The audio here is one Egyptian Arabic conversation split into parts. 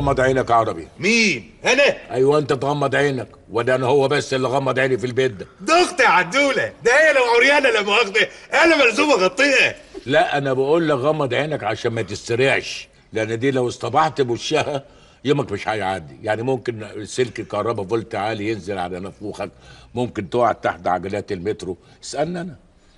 غمض عينك يا عربي مين انا ايوه انت تغمض عينك وده انا هو بس اللي غمض عيني في البيت ده ده اختي يا عدوله ده هي لو عريانه لا مؤاخذه انا ملزوم اغطيها لا انا بقول لك غمض عينك عشان ما تستريعش لان دي لو اصطبحت بوشها يومك مش هيعدي يعني ممكن سلك كهرباء فولت عالي ينزل على نافوخك ممكن تقع تحت عجلات المترو اسالني انا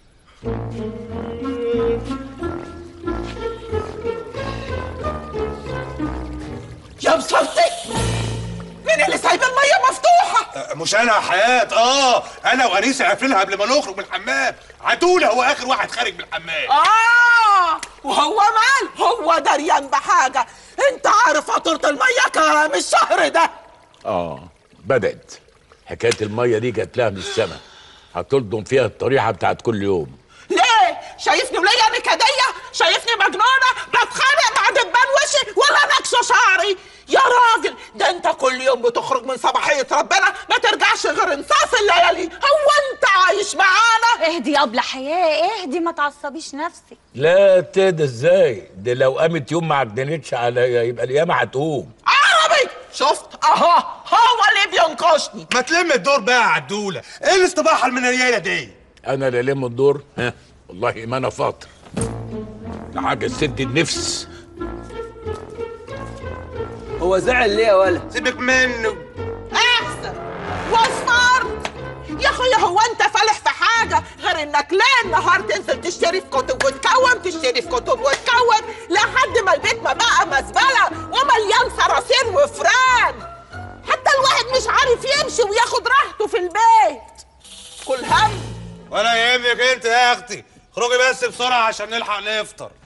يا مصلي مين اللي سايب الميه مفتوحه مش انا يا حياه اه انا وانيسه قافلينها قبل ما نخرج من الحمام عدوله هو اخر واحد خارج من الحمام اه وهو مال هو دريان بحاجه انت عارف فاتوره الميه كام الشهر ده اه بدات حكايه الميه دي جات لها من السما هتلضم فيها الطريحه بتاعت كل يوم ليه شايفني وليا نكديه شايفني مجنونه بتخانق مع دبان وشي ولا نكسه شعري يا راجل ده انت كل يوم بتخرج من صباحيه ربنا ما ترجعش غير انصاف الليالي هو انت عايش معانا اهدي يا ابله حياه اهدي ما تعصبيش نفسك لا تهدى ازاي ده لو قامت يوم ما عجنتش عليا يبقى القيامه هتقوم عربي شفت اهو هو اللي بينقشني ما تلم الدور بقى يا عدوله ايه الاستباحه المنيله دي انا اللي الم الدور ها والله ما انا فاطر ده حاجه تسد النفس هو زعل ليه يا ولد سيبك منه احسن وصفرت يا اخويا هو انت فالح في حاجه غير انك ليل نهار تنزل تشتري في كتب وتكوم تشتري في كتب وتكوم لحد ما البيت ما بقى مزبله ومليان صراصير وفران حتى الواحد مش عارف يمشي وياخد راحته في البيت كل هم ولا يهمك انت يا اختي اخرجي بس بسرعه عشان نلحق نفطر